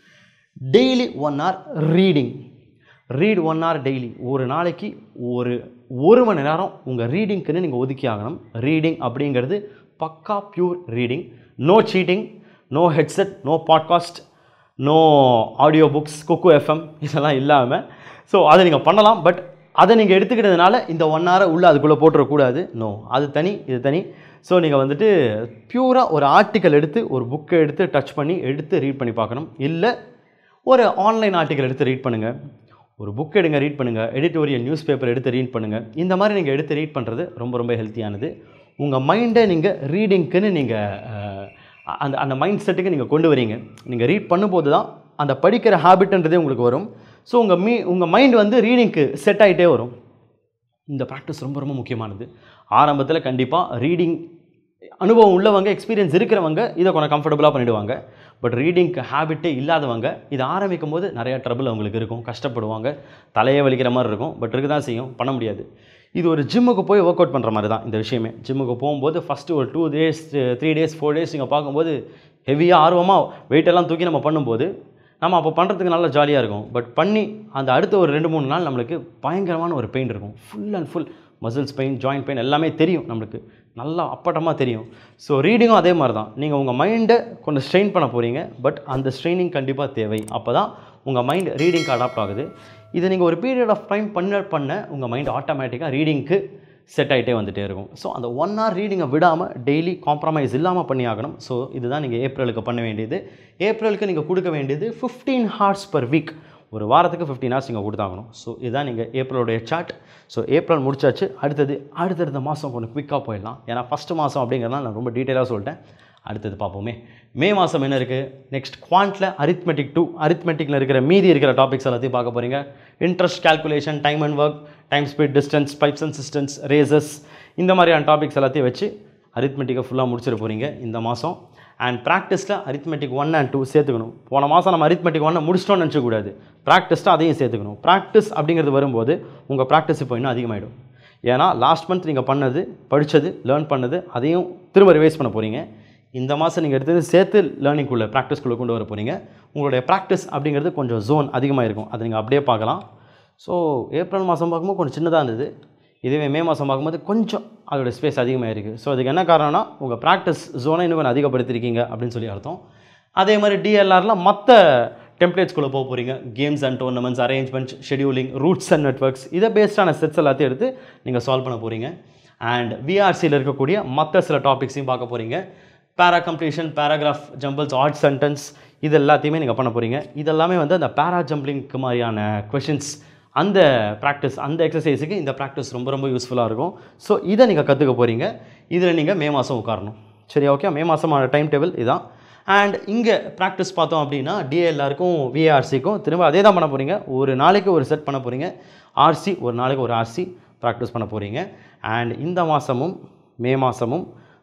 Speaker 1: daily one hour reading read one hour daily ஒரு நாளைக்கு ஒரு ஒரு மணி நேரம் உங்கள் ரீடிங்க்குன்னு நீங்கள் ஒதுக்கி ஆகணும் ரீடிங் அப்படிங்கிறது பக்கா pure reading no cheating no headset no podcast no audio books Kuku FM இதெல்லாம் இல்லாமல் ஸோ அதை நீங்கள் பண்ணலாம் பட் அதை நீங்கள் எடுத்துக்கிட்டதுனால இந்த ஒன் ஹவரை உள்ளே அதுக்குள்ளே போட்டுறக்கூடாது நோ அது தனி இது தனி ஸோ நீங்கள் வந்துட்டு பியூராக ஒரு ஆர்டிக்கல் எடுத்து ஒரு புக்கை எடுத்து டச் பண்ணி எடுத்து ரீட் பண்ணி பார்க்கணும் இல்லை ஒரு ஆன்லைன் ஆர்டிக்கல் எடுத்து ரீட் பண்ணுங்கள் ஒரு புக் எடுங்க ரீட் பண்ணுங்கள் எடிட்டோரியல் நியூஸ் பேப்பர் எடுத்து ரீட் பண்ணுங்கள் இந்த மாதிரி நீங்கள் எடுத்து ரீட் பண்ணுறது ரொம்ப ரொம்ப ஹெல்த்தியானது உங்கள் மைண்டை நீங்கள் ரீடிங்க்குன்னு நீங்கள் அந்த அந்த மைண்ட் செட்டுக்கு நீங்கள் கொண்டு வரீங்க நீங்கள் ரீட் பண்ணும்போது தான் அந்த படிக்கிற ஹேபிட்ன்றதே உங்களுக்கு வரும் ஸோ உங்கள் மீ உங்கள் மைண்ட் வந்து ரீடிங்க்கு செட் ஆகிட்டே வரும் இந்த ப்ராக்டிஸ் ரொம்ப ரொம்ப முக்கியமானது ஆரம்பத்தில் கண்டிப்பாக ரீடிங் அனுபவம் உள்ளவங்க எக்ஸ்பீரியன்ஸ் இருக்கிறவங்க இதை கொஞ்சம் கம்ஃபர்டபுளாக பண்ணிடுவாங்க பட் ரீடிங்க்கு ஹேபிட்டே இல்லாதவங்க இதை ஆரம்பிக்கும் போது நிறைய ட்ரபிள் அவங்களுக்கு இருக்கும் கஷ்டப்படுவாங்க தலையே வலிக்கிற மாதிரி இருக்கும் பட் இருக்க தான் செய்யும் பண்ண முடியாது இது ஒரு ஜிம்முக்கு போய் ஒர்க் அவுட் பண்ணுற மாதிரி தான் இந்த விஷயமே ஜிம்முக்கு போகும்போது ஃபஸ்ட்டு ஒரு two days three days four days நீங்கள் பார்க்கும்போது ஹெவியாக ஆர்வமாக வெயிட் எல்லாம் தூக்கி நம்ம பண்ணும்போது நம்ம அப்போ பண்ணுறதுக்கு நல்லா ஜாலியாக இருக்கும் பட் பண்ணி அந்த அடுத்த ஒரு ரெண்டு மூணு நாள் நம்மளுக்கு பயங்கரமான ஒரு பெயின் இருக்கும் full and full muscles pain joint pain எல்லாமே தெரியும் நம்மளுக்கு நல்லா அப்பட்டமாக தெரியும் ஸோ ரீடிங்கும் அதே மாதிரி தான் நீங்கள் உங்கள் மைண்டை கொஞ்சம் ஸ்ட்ரெயின் பண்ண போகிறீங்க பட் அந்த ஸ்ட்ரெயினிங் கண்டிப்பாக தேவை அப்போ தான் உங்கள் மைண்ட் ரீடிங்க்கு அடாப்ட் ஆகுது இதை நீங்கள் ஒரு பீரியட் ஆஃப் டைம் பண்ண பண்ண உங்கள் மைண்ட் ஆட்டோமேட்டிக்காக ரீடிங்க்கு செட் ஆகிட்டே வந்துட்டே இருக்கும் ஸோ அந்த ஒன் hour ரீடிங்கை விடாமல் டெய்லி காம்ப்ரமைஸ் இல்லாமல் பண்ணி ஆகணும் ஸோ இதுதான் நீங்கள் ஏப்ரலுக்கு பண்ண வேண்டியது ஏப்ரலுக்கு நீங்கள் கொடுக்க வேண்டியது ஃபிஃப்டீன் ஹார்ஸ் per வீக் ஒரு வாரத்துக்கு ஃபிஃப்டீன் ஹார்ஸ் நீங்கள் கொடுத்தாகணும் ஸோ இதுதான் நீங்கள் ஏப்ரலுடைய சார்ட் ஸோ ஏப்ரல் முடிச்சாச்சு அடுத்தது அடுத்தடுத்த மாதம் கொஞ்சம் குவிக்காக போயிடலாம் ஏன்னா ஃபஸ்ட்டு மாதம் அப்படிங்கிறத நான் ரொம்ப டீட்டெயிலாக சொல்லிட்டேன் அடுத்தது பார்ப்போமே மே மாதம் என்ன இருக்குது நெக்ஸ்ட் குவாண்ட்டில் அரித்மெட்டிக் டூ அரித்மெட்டிக்கில் இருக்கிற மீதி இருக்கிற டாபிக்ஸ் எல்லாத்தையும் பார்க்க போகிறீங்க interest calculation time and work time speed distance pipes and cisterns races இந்த மாதிரியான டாபிக்ஸ் எல்லாத்தையும் வச்சு அரித்மெட்டிக்கை ஃபுல்லாக முடிச்சிட போகிறீங்க இந்த மாதம் அண்ட் ப்ராக்டிஸில் அரித்மெட்டிக் ஒன் அண்ட் டூ சேர்த்துக்கணும் போன மாதம் நம்ம அரித்மெட்டிக் ஒன்னை முடிச்சிட்டோம்னு நினச்சக்கூடாது ப்ராக்டிஸ்ட்டாக அதையும் சேர்த்துக்கணும் ப்ராக்டிஸ் அப்படிங்கிறது வரும்போது உங்கள் ப்ராக்டிஸ் இப்போ இன்னும் அதிகமாகிடும் ஏன்னா லாஸ்ட் மந்த் நீங்கள் பண்ணது படித்தது லேர்ன் பண்ணது அதையும் திரும்ப ரிவைஸ் பண்ண போகிறீங்க இந்த மாதம் நீங்கள் எடுத்தது சேர்த்து லேர்னிங்குள்ளே ப்ராக்டிஸ்குள்ளே கொண்டு வர போகிறீங்க உங்களுடைய ப்ராக்டிஸ் அப்படிங்கிறது கொஞ்சம் ஜோன் அதிகமாக இருக்கும் அதை நீங்கள் அப்படியே பார்க்கலாம் ஸோ ஏப்ரல் மாதம் பார்க்கும்போது கொஞ்சம் சின்னதாக இருந்தது இதுவே மே மாதம் பார்க்கும்போது கொஞ்சம் அதோட ஸ்பேஸ் அதிகமாக இருக்குது ஸோ அதுக்கு என்ன காரணம்னா உங்கள் ப்ராக்டிஸ் ஜோனை இன்னும் கொஞ்சம் அதிகப்படுத்திருக்கீங்க அப்படின்னு சொல்லி அர்த்தம் அதே மாதிரி டிஎல்ஆரில் மற்ற டெம்ப்ளேட்ஸ்குள்ளே போக போகிறீங்க games and tournaments arrangements scheduling routes and networks இதை பேஸ்டான செட்ஸ் எல்லாத்தையும் எடுத்து நீங்கள் சால்வ் பண்ண போகிறீங்க அண்ட் விஆர்சியில் இருக்கக்கூடிய மற்ற சில டாபிக்ஸையும் பார்க்க போகிறீங்க para completion paragraph jumbles odd sentence இது எல்லாத்தையுமே நீங்கள் பண்ண போகிறீங்க இதெல்லாமே வந்து அந்த பேரா ஜம்பிளிங்க்கு மாதிரியான கொஷின்ஸ் அந்த ப்ராக்டிஸ் அந்த எக்ஸசைஸுக்கு இந்த ப்ராக்டிஸ் ரொம்ப ரொம்ப யூஸ்ஃபுல்லாக இருக்கும் ஸோ இதை நீங்கள் கற்றுக்க போகிறீங்க இதில் நீங்கள் மே மாதம் உட்காரணும் சரி ஓகே மே மாதமான டைம் டேபிள் இதான் அண்ட் இங்கே ப்ராக்டிஸ் பார்த்தோம் அப்படின்னா டிஎல்ஆருக்கும் விஏஆர்சிக்கும் திரும்ப அதே தான் பண்ண போகிறீங்க ஒரு நாளைக்கு ஒரு செட் பண்ண போகிறீங்க ஆர்சி ஒரு நாளைக்கு ஒரு ஆர்சி ப்ராக்டிஸ் பண்ண போகிறீங்க அண்ட் இந்த மாதமும் மே மாதமும்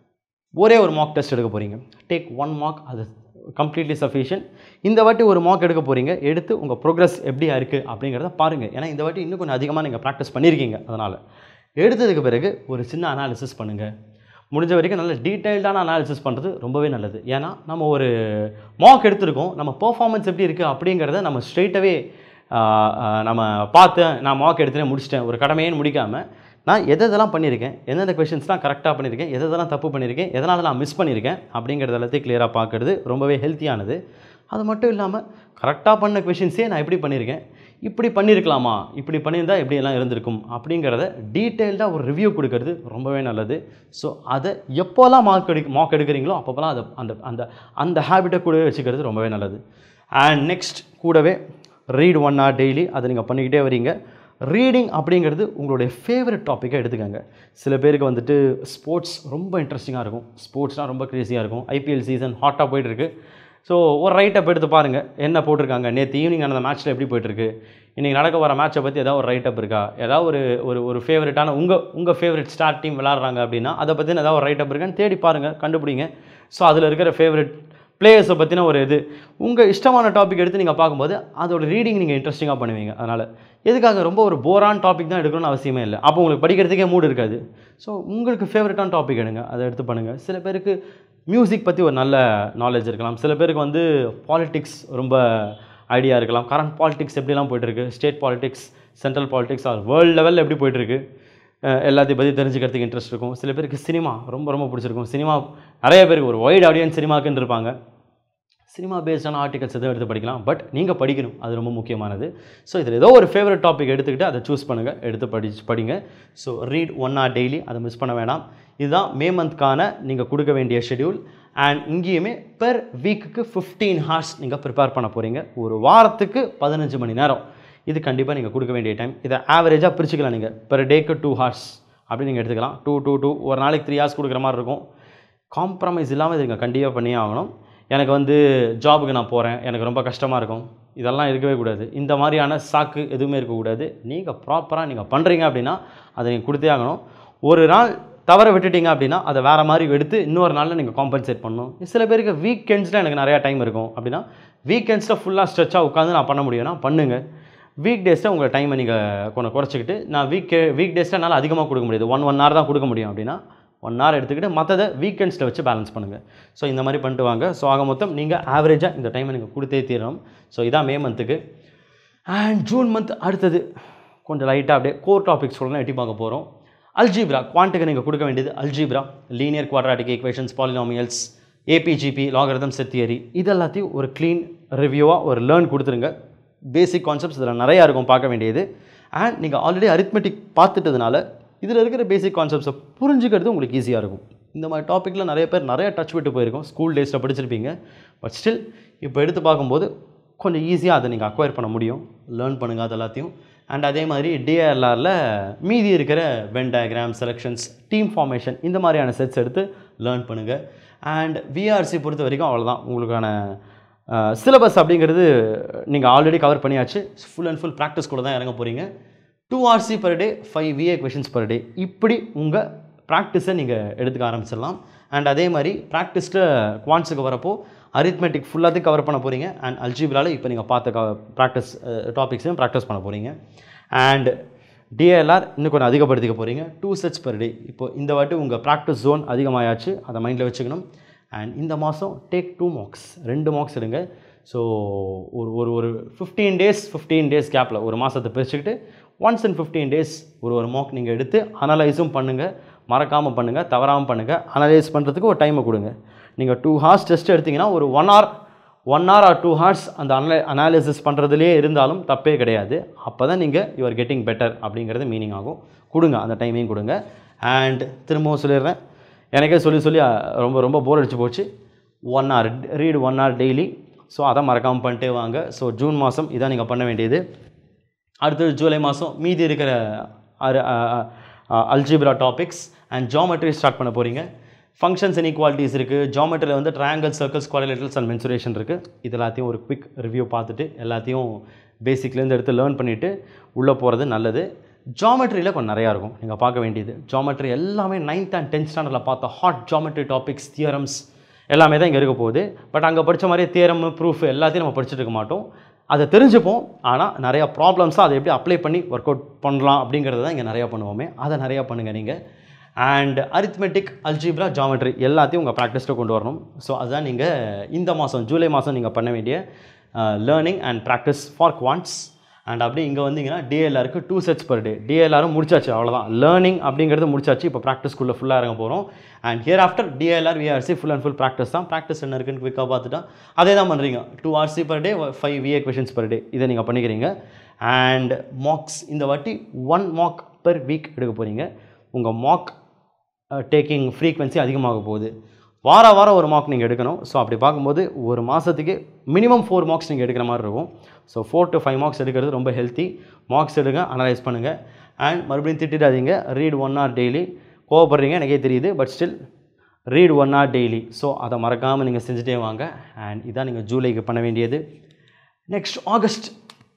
Speaker 1: ஒரே ஒரு மார்க் டெஸ்ட் எடுக்க போகிறீங்க டேக் ஒன் மார்க் அது கம்ப்ளீட்லி சஃபிஷியன்ட் இந்த வாட்டி ஒரு மார்க் எடுக்க போகிறீங்க எடுத்து உங்கள் ப்ரோக்ரஸ் எப்படியா இருக்குது அப்படிங்கிறத பாருங்கள் ஏன்னா இந்த வாட்டி இன்னும் கொஞ்சம் அதிகமாக நீங்கள் ப்ராக்டிஸ் பண்ணியிருக்கீங்க அதனால் எடுத்ததுக்கு பிறகு ஒரு சின்ன அனாலிசிஸ் பண்ணுங்கள் முடிஞ்ச வரைக்கும் நல்ல டீட்டெயில்டான அனாலிசிஸ் பண்ணுறது ரொம்பவே நல்லது ஏன்னா நம்ம ஒரு மார்க் எடுத்திருக்கோம் நம்ம பெர்ஃபார்மன்ஸ் எப்படி இருக்குது அப்படிங்கிறத நம்ம ஸ்ட்ரெயிட்டாகவே நம்ம பார்த்து நான் மார்க் எடுத்துனே முடிச்சிட்டேன் ஒரு கடமையேன்னு முடிக்காமல் நான் எது எதெல்லாம் பண்ணியிருக்கேன் எந்தெந்த கொஷின்ஸ்லாம் கரெக்டாக பண்ணியிருக்கேன் எது எதெல்லாம் தப்பு பண்ணியிருக்கேன் எதனால் நான் மிஸ் பண்ணியிருக்கேன் அப்படிங்கிறது எல்லாத்தையும் கிளியராக பார்க்குறது ரொம்பவே ஹெல்த்தியானது அது மட்டும் இல்லாமல் கரெக்டாக பண்ண கொஷின்ஸே நான் எப்படி பண்ணியிருக்கேன் இப்படி பண்ணியிருக்கலாமா இப்படி பண்ணியிருந்தால் எப்படி எல்லாம் இருந்திருக்கும் அப்படிங்கிறத டீட்டெயில்டாக ஒரு ரிவ்யூ கொடுக்கறது ரொம்பவே நல்லது ஸோ அதை எப்போல்லாம் மார்க் எடு மார்க் எடுக்கிறீங்களோ அப்போல்லாம் அதை அந்த அந்த அந்த ஹேபிட்டை கூடவே வச்சுக்கிறது ரொம்பவே நல்லது அண்ட் நெக்ஸ்ட் கூடவே ரீட் ஒன் hour டெய்லி அதை நீங்கள் பண்ணிக்கிட்டே வரீங்க ரீடிங் அப்படிங்கிறது உங்களுடைய ஃபேவரட் டாப்பிக்கை எடுத்துக்கோங்க சில பேருக்கு வந்துட்டு ஸ்போர்ட்ஸ் ரொம்ப இன்ட்ரெஸ்டிங்காக இருக்கும் ஸ்போர்ட்ஸ்னால் ரொம்ப க்ரேஸியாக இருக்கும் ஐபிஎல் சீசன் ஹாட்டாக போயிட்டுருக்கு ஸோ ஒரு ரைட்டப் எடுத்து பாருங்கள் என்ன போட்டிருக்காங்க நேற்று ஈவினிங் அந்த மேட்ச்சில் எப்படி போயிட்டுருக்கு இன்றைக்கி நடக்க வர மேட்ச்சை பற்றி ஏதாவது ஒரு ரைட்டப் இருக்கா ஏதாவது ஒரு ஒரு ஒரு ஃபேவரட்டான உங்கள் உங்கள் ஃபேவரட் ஸ்டார் டீம் விளாட்றாங்க அப்படின்னா அதை பற்றின ஏதாவது ஒரு ரைட்டப் இருக்கான்னு தேடி பாருங்கள் கண்டுபிடிங்க ஸோ அதில் இருக்கிற ஃபேவரட் பிளேயர்ஸை பற்றின ஒரு இது உங்கள் இஷ்டமான டாபிக் எடுத்து நீங்கள் பார்க்கும்போது அதோட ரீடிங் நீங்கள் இன்ட்ரெஸ்டிங்காக பண்ணுவீங்க அதனால் எதுக்காக ரொம்ப ஒரு போரான் டாபிக் தான் எடுக்கணும்னு அவசியமே இல்லை அப்போ உங்களுக்கு படிக்கிறதுக்கே மூடு இருக்காது ஸோ உங்களுக்கு ஃபேவரட்டான டாபிக் எடுங்க அதை எடுத்து பண்ணுங்கள் சில பேருக்கு மியூசிக் பற்றி ஒரு நல்ல நாலேஜ் இருக்கலாம் சில பேருக்கு வந்து பாலிட்டிக்ஸ் ரொம்ப ஐடியா இருக்கலாம் கரண்ட் பாலிட்டிக்ஸ் எப்படிலாம் போயிட்டுருக்கு state politics central politics or world level எப்படி போயிட்டுருக்கு அஹ் எல்லாத்தையும் பற்றி தெரிஞ்சுக்கிறதுக்கு இன்ட்ரெஸ்ட் இருக்கும் சில பேருக்கு சினிமா ரொம்ப ரொம்ப பிடிச்சிருக்கும் சினிமா நிறைய பேருக்கு ஒரு வைட் ஆடியன்ஸ் சினிமாக்குன்னு இருப்பாங்க சினிமா பேஸ்டான ஆர்டிகல்ஸ் எதுவும் எடுத்து படிக்கலாம் பட் நீங்கள் படிக்கணும் அது ரொம்ப முக்கியமானது ஸோ இதில் ஏதோ ஒரு ஃபேவரட் டாபிக் எடுத்துக்கிட்டு அதை சூஸ் பண்ணுங்கள் எடுத்து படி படிங்க so read one hour daily அதை மிஸ் பண்ண வேணாம் இதுதான் மே மந்த்க்கான நீங்கள் கொடுக்க வேண்டிய ஷெடியூல் அண்ட் இங்கேயுமே பெர் வீக்குக்கு ஃபிஃப்டீன் ஹார்ஸ் நீங்கள் ப்ரிப்பேர் பண்ண போகிறீங்க ஒரு வாரத்துக்கு பதினஞ்சு மணி நேரம் இது கண்டிப்பாக நீங்கள் கொடுக்க வேண்டிய டைம் இதை ஆவரேஜாக பிரிச்சுக்கலாம் நீங்கள் பெர் டேக்கு டூ ஹார்ஸ் அப்படி நீங்கள் எடுத்துக்கலாம் டூ டூ டூ ஒரு நாளைக்கு த்ரீ ஹார்ஸ் கொடுக்குற மாதிரி இருக்கும் காம்ப்ரமைஸ் இல்லாமல் இது நீங்கள் கண்டிப்பாக பண்ணியே ஆகணும் எனக்கு வந்து ஜாபுக்கு நான் போகிறேன் எனக்கு ரொம்ப கஷ்டமாக இருக்கும் இதெல்லாம் இருக்கவே கூடாது இந்த மாதிரியான சாக்கு எதுவுமே இருக்கக்கூடாது நீங்கள் ப்ராப்பராக நீங்கள் பண்ணுறீங்க அப்படின்னா அதை நீங்கள் கொடுத்தே ஆகணும் ஒரு நாள் தவற விட்டுட்டீங்க அப்படின்னா அதை வேறு மாதிரி எடுத்து இன்னொரு நாளில் நீங்கள் காம்பன்சேட் பண்ணணும் சில பேருக்கு வீக்கெண்ட்ஸில் எனக்கு நிறையா டைம் இருக்கும் அப்படின்னா வீக்கெண்ட்ஸில் ஃபுல்லாக ஸ்ட்ரெச்சாக உட்காந்து நான் பண்ண முடியும்னா பண்ணுங்கள் வீக் டேஸில் உங்கள் டைமை நீங்கள் கொஞ்சம் குறைச்சிக்கிட்டு நான் வீக் வீக் டேஸில் என்னால் அதிகமாக கொடுக்க முடியாது ஒன் ஒன் ஹவர் தான் கொடுக்க முடியும் அப்படின்னா ஒன் ஹவர் எடுத்துக்கிட்டு மற்றதை வீக்கெண்ட்ஸில் வச்சு பேலன்ஸ் பண்ணுங்கள் ஸோ இந்த மாதிரி பண்ணிட்டு வாங்க ஸோ ஆக மொத்தம் நீங்கள் ஆவரேஜாக இந்த டைமை நீங்கள் கொடுத்தே தீரணும் ஸோ இதான் மே மந்த்துக்கு அண்ட் ஜூன் மந்த் அடுத்தது கொஞ்சம் லைட்டாக அப்படியே கோர் டாபிக்ஸ் சொல்லலாம் எட்டி பார்க்க போகிறோம் அல்ஜீப்ரா குவான்ட்டுக்கு நீங்கள் கொடுக்க வேண்டியது algebra linear quadratic equations polynomials AP GP logarithm set theory இது எல்லாத்தையும் ஒரு க்ளீன் ரிவ்யூவாக ஒரு லேர்ன் கொடுத்துருங்க பேசிக் கான்செப்ட்ஸ் இதில் நிறையா இருக்கும் பார்க்க வேண்டியது அண்ட் நீங்கள் ஆல்ரெடி அரித்மெட்டிக் பார்த்துட்டதுனால இதில் இருக்கிற பேசிக் கான்செப்ட்ஸை புரிஞ்சுக்கிறது உங்களுக்கு ஈஸியாக இருக்கும் இந்த மாதிரி டாப்பிக்கில் நிறைய பேர் நிறைய டச் விட்டு போயிருக்கோம் ஸ்கூல் டேஸில் படிச்சிருப்பீங்க பட் ஸ்டில் இப்போ எடுத்து பார்க்கும்போது கொஞ்சம் ஈஸியாக அதை நீங்கள் அக்வயர் பண்ண முடியும் லேர்ன் பண்ணுங்கள் அது எல்லாத்தையும் அண்ட் அதே மாதிரி டிஆர்ஆரில் மீதி இருக்கிற Venn diagram selections team formation இந்த மாதிரியான செட்ஸ் எடுத்து லேர்ன் பண்ணுங்கள் அண்ட் விஆர்சி பொறுத்த வரைக்கும் அவ்வளோதான் உங்களுக்கான சிலபஸ் அப்படிங்கிறது நீங்கள் ஆல்ரெடி கவர் பண்ணியாச்சு ஃபுல் அண்ட் ஃபுல் ப்ராக்டிஸ் கூட தான் இறங்க போகிறீங்க two RC per day five VA questions per day இப்படி உங்கள் ப்ராக்டிஸை நீங்கள் எடுத்துக்க ஆரம்பிச்சிடலாம் அண்ட் அதே மாதிரி ப்ராக்டிஸில் குவான்ஸுக்கு வரப்போ அரித்மெட்டிக் ஃபுல்லாத்தையும் கவர் பண்ண போகிறீங்க அண்ட் அல்ஜிபிளால் இப்போ நீங்கள் பார்த்த க ப்ராக்டிஸ் டாபிக்ஸையும் ப்ராக்டிஸ் பண்ண போகிறீங்க அண்ட் டிஎல்ஆர் இன்னும் கொஞ்சம் அதிகப்படுத்திக்க போகிறீங்க டூ செட்ஸ் பர் டே இப்போ இந்த வாட்டி உங்கள் ப்ராக்டிஸ் ஜோன் அதிகமாயாச்சு அதை மைண்டில் வச்சுக்கணும் அண்ட் இந்த மாதம் டேக் டூ மார்க்ஸ் ரெண்டு மார்க்ஸ் எடுங்க ஸோ ஒரு ஒரு ஒரு ஃபிஃப்டீன் டேஸ் ஃபிஃப்டீன் டேஸ் கேப்பில் ஒரு மாதத்தை பிரிச்சுக்கிட்டு ஒன்ஸ் இன் ஃபிஃப்டீன் டேஸ் ஒரு ஒரு மார்க் நீங்கள் எடுத்து அனலைஸும் பண்ணுங்கள் மறக்காமல் பண்ணுங்கள் தவறாமல் பண்ணுங்கள் அனலைஸ் பண்ணுறதுக்கு ஒரு டைமை கொடுங்க நீங்கள் டூ ஹார்ஸ் டெஸ்ட் எடுத்தீங்கன்னா ஒரு one hour one hour or two hours அந்த அனலை அனாலிசிஸ் பண்ணுறதுலே இருந்தாலும் தப்பே கிடையாது அப்போ தான் நீங்கள் யூஆர் கெட்டிங் பெட்டர் அப்படிங்கிறது மீனிங் ஆகும் கொடுங்க அந்த டைமையும் கொடுங்க அண்ட் திரும்பவும் சொல்லிடுறேன் எனக்கே சொல்லி சொல்லி அஹ், ரொம்ப ரொம்ப போர் அடிச்சு போச்சு one hour read one hour daily so அதை மறக்காமல் பண்ணிட்டே வாங்க ஸோ ஜூன் மாதம் இதான் நீங்கள் பண்ண வேண்டியது அடுத்தது ஜூலை மாதம் மீதி இருக்கிற algebra topics and geometry start பண்ண போகிறீங்க ஃபங்க்ஷன்ஸ் இன்இக்வாலிட்டிஸ் இருக்குது ஜாமெட்ரியில் வந்து triangle circles quadrilaterals and mensuration இருக்குது இது எல்லாத்தையும் ஒரு குவிக் ரிவ்யூ பார்த்துட்டு எல்லாத்தையும் பேசிக்லேருந்து எடுத்து லேர்ன் பண்ணிவிட்டு உள்ளே போகிறது நல்லது ஜாமெட்ரியில் கொஞ்சம் நிறையா இருக்கும் நீங்கள் பார்க்க வேண்டியது ஜாமெட்ரி எல்லாமே நைன்த் அண்ட் டென்த் ஸ்டாண்டர்டில் பார்த்த ஹாட் ஜாமெட்ரி டாபிக்ஸ் தியரம்ஸ் எல்லாமே தான் இங்கே இருக்க போகுது பட் அங்கே படித்த மாதிரியே தியரம் ப்ரூஃப் எல்லாத்தையும் நம்ம படிச்சுட்டு இருக்க மாட்டோம் அதை தெரிஞ்சுப்போம் ஆனால் நிறையா ப்ராப்ளம்ஸாக அதை எப்படி அப்ளை பண்ணி ஒர்க் அவுட் பண்ணலாம் அப்படிங்கிறத தான் இங்கே நிறையா பண்ணுவோமே அதை நிறையா பண்ணுங்கள் நீங்கள் அண்ட் அரித்மெட்டிக் அல்ஜிப்ரா ஜாமெட்ரி எல்லாத்தையும் உங்கள் ப்ராக்டிஸில் கொண்டு வரணும் ஸோ அதுதான் நீங்கள் இந்த மாதம் ஜூலை மாதம் நீங்கள் பண்ண வேண்டிய learning and practice for quants and அப்படியே இங்கே வந்தீங்கன்னா டிஎல்ஆருக்கு டூ செட்ஸ் பர் டே டிஎல்ஆரும் முடிச்சாச்சு அவ்வளோதான் லேர்னிங் அப்படிங்கிறது முடிச்சாச்சு இப்போ ப்ராக்டிஸ்க்குள்ளே ஃபுல்லாக இறங்க போகிறோம் and here after DLR VRC full and full practice தான் ப்ராக்டிஸ் என்ன இருக்குன்னு குவிக்காக பார்த்துட்டா அதே தான் பண்ணுறீங்க two RC per day five VA questions per day இதை நீங்கள் பண்ணிக்கிறீங்க அண்ட் மாக்ஸ் இந்த வாட்டி ஒன் மாக் பெர் வீக் எடுக்க போகிறீங்க உங்கள் மாக் டேக்கிங் ஃப்ரீக்வன்சி அதிகமாக போகுது வார வாரம் ஒரு மார்க் நீங்கள் எடுக்கணும் ஸோ அப்படி பார்க்கும்போது ஒரு மாதத்துக்கு மினிமம் ஃபோர் மார்க்ஸ் நீங்கள் எடுக்கிற மாதிரி இருக்கும் so four to five mocks எடுக்கிறது ரொம்ப ஹெல்த்தி மார்க்ஸ் எடுங்க அனலைஸ் பண்ணுங்கள் அண்ட் மறுபடியும் திட்டிடாதீங்க ரீட் ஒன் hour டெய்லி கோவப்படுறீங்க எனக்கே தெரியுது but still read one hour daily so அதை மறக்காமல் நீங்கள் செஞ்சுட்டே வாங்க அண்ட் இதான் நீங்கள் ஜூலைக்கு பண்ண வேண்டியது நெக்ஸ்ட் ஆகஸ்ட்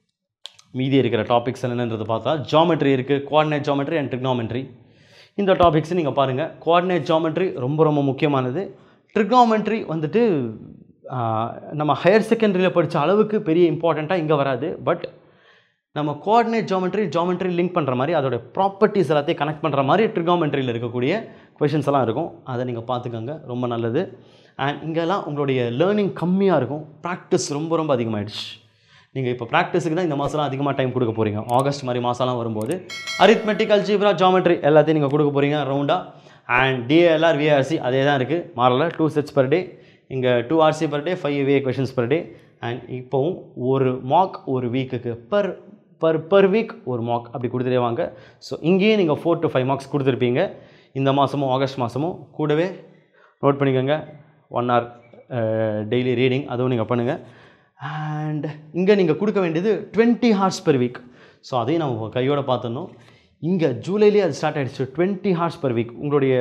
Speaker 1: மீதி இருக்கிற டாபிக்ஸ் என்னன்றது பார்த்தா ஜாமெட்ரி இருக்குது கோஆர்டினேட் ஜாமெட்ரி அண்ட் ட்ரிக்னாமெட்ரி இந்த டாபிக்ஸ் நீங்கள் பாருங்கள் கோஆர்டினேட் ஜாமெட்ரி ரொம்ப ரொம்ப முக்கியமானது ட்ரிக்னாமெட்ரி வந்துட்டு ஆஹ், நம்ம ஹையர் செகண்டரியில் படித்த அளவுக்கு பெரிய இம்பார்ட்டண்ட்டாக இங்கே வராது பட் நம்ம கோஆர்டினேட் ஜாமெட்ரி ஜாமெட்ரி லிங்க் பண்ணுற மாதிரி அதோட ப்ராப்பர்ட்டிஸ் எல்லாத்தையும் கனெக்ட் பண்ணுற மாதிரி ட்ரிகாமெட்ரியில் இருக்கக்கூடிய கொஷின்ஸ் எல்லாம் இருக்கும் அதை நீங்கள் பார்த்துக்கோங்க ரொம்ப நல்லது அண்ட் இங்கெல்லாம் உங்களுடைய லேர்னிங் கம்மியாக இருக்கும் ப்ராக்டிஸ் ரொம்ப ரொம்ப அதிகமாகிடுச்சு நீங்கள் இப்போ ப்ராக்டிஸுக்கு தான் இந்த மாதம்லாம் அதிகமாக டைம் கொடுக்க போகிறீங்க ஆகஸ்ட் மாதிரி மாதம்லாம் வரும்போது அரித்மெட்டிக் அல்ஜிப்ரா ஜாமெட்ரி எல்லாத்தையும் நீங்கள் கொடுக்க போகிறீங்க ரவுண்டாக அண்ட் டிஏஎல்ஆர் விஆர்சி அதே தான் இருக்குது மாறல டூ செட்ஸ் பர் டே இங்கே two RC per day five VA questions per day and இப்போவும் ஒரு மார்க் ஒரு வீக்குக்கு பர் பர் பர் வீக் ஒரு மார்க் அப்படி கொடுத்துட்டே வாங்க ஸோ இங்கேயும் நீங்கள் ஃபோர் டு ஃபைவ் மார்க்ஸ் கொடுத்துருப்பீங்க இந்த மாதமும் ஆகஸ்ட் மாதமும் கூடவே நோட் பண்ணிக்கோங்க ஒன் hour டெய்லி ரீடிங் அதுவும் நீங்கள் பண்ணுங்கள் அண்ட் இங்கே நீங்கள் கொடுக்க வேண்டியது twenty hours per week so அதையும் நம்ம கையோட பார்த்துடணும் இங்கே ஜூலைலேயே அது ஸ்டார்ட் ஆகிடுச்சு டுவெண்ட்டி ஹார்ஸ் பெர் வீக் உங்களுடைய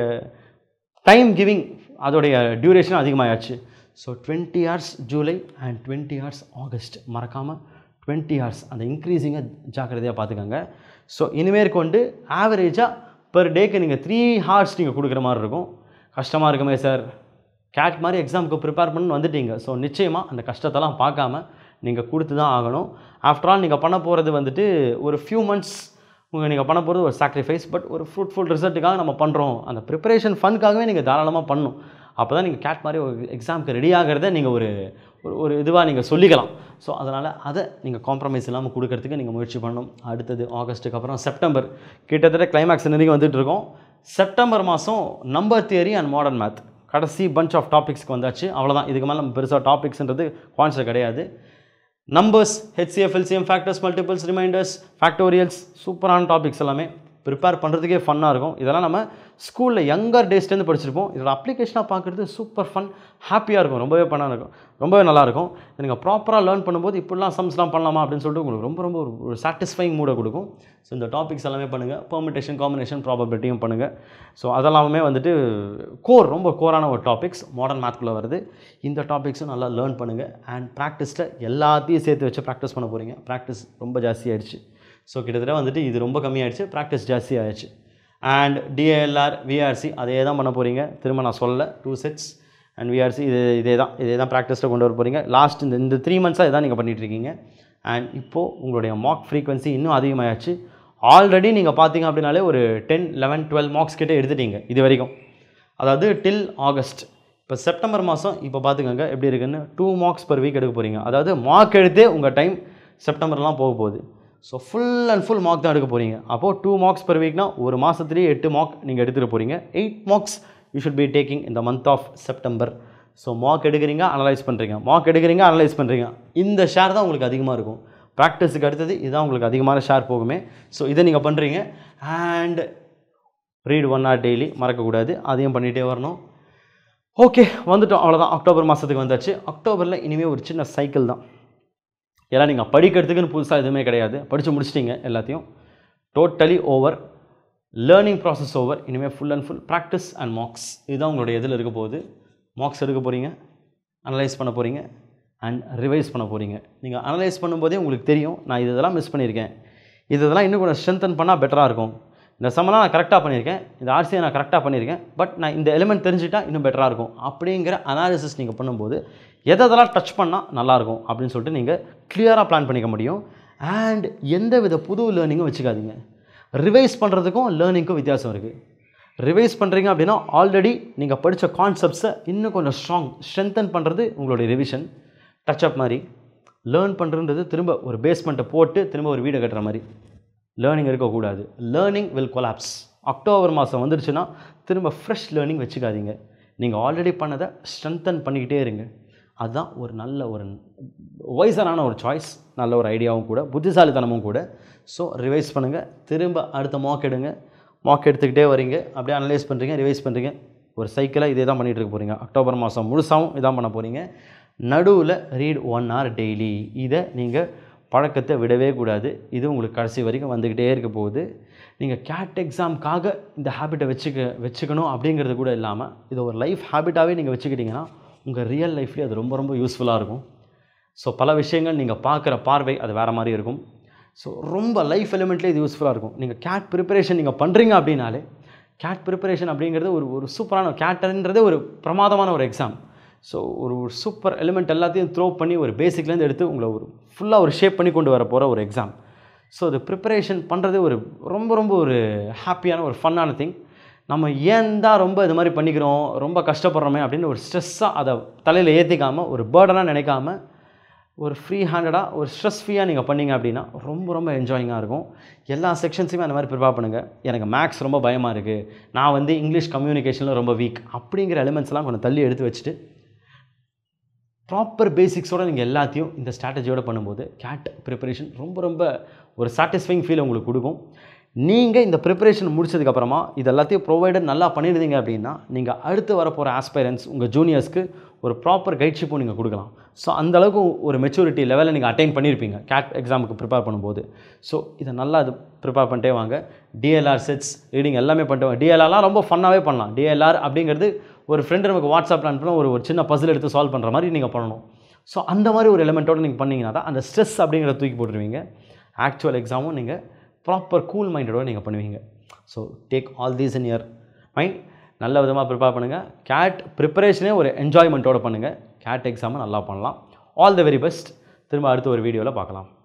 Speaker 1: டைம் கிவிங் அதோடைய டியூரேஷன் அதிகமாகிடுச்சு so twenty hours July and twenty hours August மறக்காமல் டுவெண்ட்டி ஹார்ஸ் அந்த இன்க்ரீஸிங்கை ஜாக்கிரதையாக பார்த்துக்கோங்க ஸோ இனிமேல் கொண்டு ஆவரேஜாக பெர் டேக்கு நீங்கள் த்ரீ ஹார்ஸ் நீங்கள் கொடுக்குற மாதிரி இருக்கும் கஷ்டமாக இருக்குமே சார் கேட் மாதிரி எக்ஸாமுக்கு ப்ரிப்பேர் பண்ணி வந்துட்டீங்க ஸோ நிச்சயமாக அந்த கஷ்டத்தெல்லாம் பார்க்காம நீங்கள் கொடுத்து தான் ஆகணும் ஆஃப்டர் ஆல் நீங்கள் பண்ண போகிறது வந்துட்டு ஒரு ஃபியூ மந்த்ஸ் உங்கள் நீங்கள் பண்ண போகிறது ஒரு சாக்ரிஃபைஸ் பட் ஒரு ஃப்ரூட்ஃபுல் ரிசல்ட்டுக்காக நம்ம பண்ணுறோம் அந்த ப்ரிப்பரேஷன் ஃபன்க்காகவே நீங்கள் தாராளமாக பண்ணணும் அப்போ தான் நீங்கள் கேட் மாதிரி ஒரு எக்ஸாமுக்கு ரெடி ஆகிறத நீங்கள் ஒரு ஒரு ஒரு இதுவாக நீங்கள் சொல்லிக்கலாம் ஸோ அதனால் அதை நீங்கள் காம்ப்ரமைஸ் இல்லாமல் கொடுக்கறதுக்கு நீங்கள் முயற்சி பண்ணணும் அடுத்தது ஆகஸ்ட்டுக்கு அப்புறம் செப்டம்பர் கிட்டத்தட்ட கிளைமேக்ஸ் நெருங்கி வந்துட்டு இருக்கோம் செப்டம்பர் மாதம் number theory and modern math கடைசி பஞ்ச் ஆஃப் டாபிக்ஸ்க்கு வந்தாச்சு அவ்வளோதான் இதுக்கு மேலே நம்ம பெருசாக டாபிக்ஸ்ன்றது கான்செப்ட் கிடையாது numbers HCF LCM factors multiples remainders factorials சூப்பரான டாபிக்ஸ் எல்லாமே ப்ரிப்பேர் பண்ணுறதுக்கே ஃபன்னாக இருக்கும் இதெல்லாம் நம்ம ஸ்கூலில் யங்கர் டேஸ்லேருந்து படிச்சிருப்போம் இதோட அப்ளிகேஷனாக பார்க்குறது சூப்பர் ஃபன் ஹாப்பியாக இருக்கும் ரொம்பவே பண்ணாக இருக்கும் ரொம்பவே நல்லாயிருக்கும் நீங்கள் ப்ராப்பராக லேர்ன் பண்ணும்போது இப்படிலாம் சம்ஸ்லாம் பண்ணலாமா அப்படின்னு சொல்லிட்டு உங்களுக்கு ரொம்ப ரொம்ப ஒரு ஒரு சாட்டிஸ்ஃபைங் மூடை கொடுக்கும் ஸோ இந்த டாபிக்ஸ் எல்லாமே பண்ணுங்கள் பெர்மிட்டேஷன் காம்பினேஷன் ப்ராபபிலிட்டியும் பண்ணுங்கள் ஸோ அதெல்லாமே வந்துட்டு கோர் ரொம்ப கோரான ஒரு டாபிக்ஸ் மாடர்ன் மேத்குள்ளே வருது இந்த டாபிக்ஸும் நல்லா லேர்ன் பண்ணுங்கள் அண்ட் ப்ராக்டிஸில் எல்லாத்தையும் சேர்த்து வச்சு ப்ராக்டிஸ் பண்ண போகிறீங்க ப்ராக்டிஸ் ரொம்ப ஜாஸ்தியாகிடுச்சு ஸோ கிட்டத்தட்ட வந்துட்டு இது ரொம்ப கம்மியாயிடுச்சு ப்ராக்டிஸ் ஜாஸ்தி ஆயிடுச்சு அண்ட் டிஏஎல்ஆர் விஆர்சி அதே தான் பண்ண போகிறீங்க திரும்ப நான் சொல்லலை டூ செட்ஸ் அண்ட் விஆர்சி இது இதே தான் இதே தான் ப்ராக்டிஸில் கொண்டு வர போகிறீங்க லாஸ்ட் இந்த இந்த த்ரீ மந்த்ஸாக இதான் நீங்கள் பண்ணிகிட்ருக்கீங்க அண்ட் இப்போது உங்களுடைய மார்க் ஃப்ரீக்வன்சி இன்னும் அதிகமாகிடுச்சு ஆல்ரெடி நீங்கள் பார்த்தீங்க அப்படின்னாலே ஒரு டென் லெவன் டுவெல் மார்க்ஸ் கிட்டே எடுத்துட்டீங்க இது வரைக்கும் அதாவது டில் ஆகஸ்ட் இப்போ செப்டம்பர் மாதம் இப்போ பார்த்துக்கோங்க எப்படி இருக்குன்னு டூ மார்க்ஸ் பர் வீக் எடுக்க போகிறீங்க அதாவது மார்க் எடுத்தே உங்கள் டைம் செப்டம்பர்லாம் போக போகுது so full and full mock தான் எடுக்க போகிறீங்க அப்போது டூ மார்க்ஸ் பர் வீக்னா ஒரு மாதத்துலேயே எட்டு மார்க் நீங்கள் எடுத்துகிட்டு போகிறீங்க eight mocks you should be taking இந்த month of September so mock எடுக்கிறீங்க அனலைஸ் பண்ணுறீங்க மார்க் எடுக்கிறீங்க அனலைஸ் பண்ணுறீங்க இந்த ஷேர் தான் உங்களுக்கு அதிகமாக இருக்கும் ப்ராக்டிஸுக்கு அடுத்தது இதுதான் உங்களுக்கு அதிகமான ஷேர் போகுமே ஸோ இதை நீங்கள் பண்ணுறீங்க and read one hour daily மறக்கக்கூடாது அதையும் பண்ணிகிட்டே வரணும் ஓகே வந்துட்டோம் அவ்வளோதான் அக்டோபர் மாதத்துக்கு வந்தாச்சு அக்டோபரில் இனிமேல் ஒரு சின்ன சைக்கிள் தான் ஏன்னா நீங்கள் படிக்கிறதுக்குன்னு புதுசாக எதுவுமே கிடையாது படித்து முடிச்சிட்டிங்க எல்லாத்தையும் totally over learning process over இனிமேல் full and full practice and marks இதுதான் உங்களுடைய இதில் இருக்க போகுது மார்க்ஸ் எடுக்க போகிறீங்க அனலைஸ் பண்ண போகிறீங்க அண்ட் ரிவைஸ் பண்ண போகிறீங்க நீங்கள் அனலைஸ் பண்ணும்போதே உங்களுக்கு தெரியும் நான் இது இதெல்லாம் மிஸ் பண்ணியிருக்கேன் இது இதெல்லாம் இன்னும் கொஞ்சம் ஸ்ட்ரென்தன் பண்ணால் பெட்டராக இருக்கும் இந்த சம்மெல்லாம் நான் கரெக்டாக பண்ணியிருக்கேன் இந்த ஆர்சியை நான் கரெக்டாக பண்ணியிருக்கேன் பட் நான் இந்த எலிமெண்ட் தெரிஞ்சுட்டா இன்னும் பெட்டராக இருக்கும் அப்படிங்கிற அனாலிசிஸ் நீங்கள் பண்ணும்போது எதை எதெல்லாம் டச் பண்ணால் நல்லாயிருக்கும் அப்படின்னு சொல்லிட்டு நீங்கள் கிளியராக பிளான் பண்ணிக்க முடியும் அண்ட் எந்த வித புது லேர்னிங்கும் வச்சுக்காதீங்க ரிவைஸ் பண்ணுறதுக்கும் லேர்னிங்க்கும் வித்தியாசம் இருக்குது ரிவைஸ் பண்ணுறீங்க அப்படின்னா ஆல்ரெடி நீங்கள் படித்த கான்செப்ட்ஸை இன்னும் கொஞ்சம் ஸ்ட்ராங் ஸ்ட்ரென்தன் பண்ணுறது உங்களுடைய ரிவிஷன் டச்சப் மாதிரி லேர்ன் பண்ணுறது திரும்ப ஒரு பேஸ்மெண்ட்டை போட்டு திரும்ப ஒரு வீடை கட்டுற மாதிரி லேர்னிங் இருக்கக்கூடாது லேர்னிங் வில் கொலாப்ஸ் அக்டோபர் மாதம் வந்துருச்சுன்னா திரும்ப ஃப்ரெஷ் லேர்னிங் வச்சுக்காதீங்க நீங்கள் ஆல்ரெடி பண்ணதை ஸ்ட்ரென்தன் பண்ணிக்கிட்டே இருங்க அதுதான் ஒரு நல்ல ஒரு வைஸரான ஒரு சாய்ஸ் நல்ல ஒரு ஐடியாவும் கூட புத்திசாலித்தனமும் கூட ஸோ ரிவைஸ் பண்ணுங்கள் திரும்ப அடுத்த மார்க் எடுங்க மார்க் எடுத்துக்கிட்டே வரீங்க அப்படியே அனலைஸ் பண்ணுறீங்க ரிவைஸ் பண்ணுறீங்க ஒரு சைக்கிளாக இதே தான் பண்ணிகிட்டு இருக்க போகிறீங்க அக்டோபர் மாதம் முழுசாகவும் இதான் பண்ண போகிறீங்க நடுவில் ரீட் ஒன் ஹவர் டெய்லி இதை நீங்கள் பழக்கத்தை விடவே கூடாது இது உங்களுக்கு கடைசி வரைக்கும் வந்துக்கிட்டே இருக்க போகுது நீங்கள் கேட் எக்ஸாம்க்காக இந்த ஹேபிட்டை வச்சுக்க வச்சுக்கணும் அப்படிங்கிறது கூட இல்லாமல் இதை ஒரு லைஃப் ஹேபிட்டாகவே நீங்கள் வச்சுக்கிட்டிங்கன்னா உங்கள் ரியல் லைஃப்லேயே அது ரொம்ப ரொம்ப யூஸ்ஃபுல்லாக இருக்கும் ஸோ பல விஷயங்கள் நீங்கள் பார்க்குற பார்வை அது வேறு மாதிரி இருக்கும் ஸோ ரொம்ப லைஃப் எலிமெண்ட்லேயே இது யூஸ்ஃபுல்லாக இருக்கும் நீங்கள் கேட் ப்ரிப்பரேஷன் நீங்கள் பண்ணுறீங்க அப்படின்னாலே கேட் ப்ரிப்பரேஷன் அப்படிங்கிறது ஒரு ஒரு சூப்பரான கேட்டன்றதே ஒரு பிரமாதமான ஒரு எக்ஸாம் ஸோ ஒரு ஒரு சூப்பர் எலிமெண்ட் எல்லாத்தையும் த்ரோ பண்ணி ஒரு பேசிக்லேருந்து எடுத்து உங்களை ஒரு ஃபுல்லாக ஒரு ஷேப் பண்ணி கொண்டு வர போகிற ஒரு எக்ஸாம் ஸோ அது ப்ரிப்பரேஷன் பண்ணுறது ஒரு ரொம்ப ரொம்ப ஒரு ஹாப்பியான ஒரு ஃபன்னான திங் நம்ம ஏன் தான் ரொம்ப இது மாதிரி பண்ணிக்கிறோம் ரொம்ப கஷ்டப்படுறோமே அப்படின்னு ஒரு ஸ்ட்ரெஸ்ஸாக அதை தலையில் ஏற்றிக்காமல் ஒரு பேர்டனாக நினைக்காம ஒரு ஃப்ரீ ஹேண்டடாக ஒரு ஸ்ட்ரெஸ் ஃப்ரீயாக நீங்கள் பண்ணீங்க அப்படின்னா ரொம்ப ரொம்ப என்ஜாயிங்காக இருக்கும் எல்லா செக்ஷன்ஸுமே அந்த மாதிரி ப்ரிப்பேர் பண்ணுங்கள் எனக்கு மேக்ஸ் ரொம்ப பயமாக இருக்குது நான் வந்து இங்கிலீஷ் கம்யூனிகேஷனில் ரொம்ப வீக் அப்படிங்கிற எலிமெண்ட்ஸ்லாம் கொஞ்சம் தள்ளி எடுத்து வச்சுட்டு ப்ராப்பர் பேசிக்ஸோட நீங்கள் எல்லாத்தையும் இந்த ஸ்ட்ராட்டஜியோட பண்ணும்போது கேட் ப்ரிப்பரேஷன் ரொம்ப ரொம்ப ஒரு சாட்டிஸ்ஃபைங் ஃபீல் உங்களுக்கு கொடுக்கும் நீங்கள் இந்த ப்ரிப்பரேஷன் முடிச்சதுக்கப்புறமா இது எல்லாத்தையும் ப்ரொவைடட் நல்லா பண்ணியிருந்தீங்க அப்படின்னா நீங்கள் அடுத்து வரப்போகிற ஆஸ்பைரன்ஸ் உங்கள் ஜூனியர்ஸ்க்கு ஒரு ப்ராப்பர் கைட்ஷிப்பும் நீங்கள் கொடுக்கலாம் ஸோ அந்தளவுக்கு ஒரு மெச்சூரிட்டி லெவலில் நீங்கள் அட்டைன் பண்ணியிருப்பீங்க கேட் எக்ஸாமுக்கு ப்ரிப்பேர் பண்ணும்போது ஸோ இதை நல்லா இது ப்ரிப்பேர் பண்ணிட்டே வாங்க டிஎல்ஆர் செட்ஸ் ரீடிங் எல்லாமே பண்ணிட்டு வாங்க டிஎல்ஆர்லாம் ரொம்ப ஃபன்னாகவே பண்ணலாம் டிஎல்ஆர் அப்படிங்கிறது ஒரு ஃப்ரெண்டு நமக்கு வாட்ஸ்அப்பில் அனுப்பினா ஒரு ஒரு சின்ன பசில் எடுத்து சால்வ் பண்ணுற மாதிரி நீங்கள் பண்ணணும் ஸோ அந்த மாதிரி ஒரு எலிமெண்ட்டோட நீங்கள் பண்ணீங்கன்னா தான் அந்த ஸ்ட்ரெஸ் அப்படிங்கிறத தூக்கி போட்டுருவீங்க ஆக்சுவல் எக்ஸாமும் நீங்கள் ப்ராப்பர் கூல் மைண்டோட நீங்கள் பண்ணுவீங்க so take all these in your mind நல்ல விதமாக ப்ரிப்பேர் பண்ணுங்கள் கேட் ப்ரிப்பரேஷனே ஒரு என்ஜாய்மெண்ட்டோட பண்ணுங்கள் கேட் எக்ஸாமை நல்லா பண்ணலாம் ஆல் த வெரி பெஸ்ட் திரும்ப அடுத்த ஒரு வீடியோவில் பார்க்கலாம்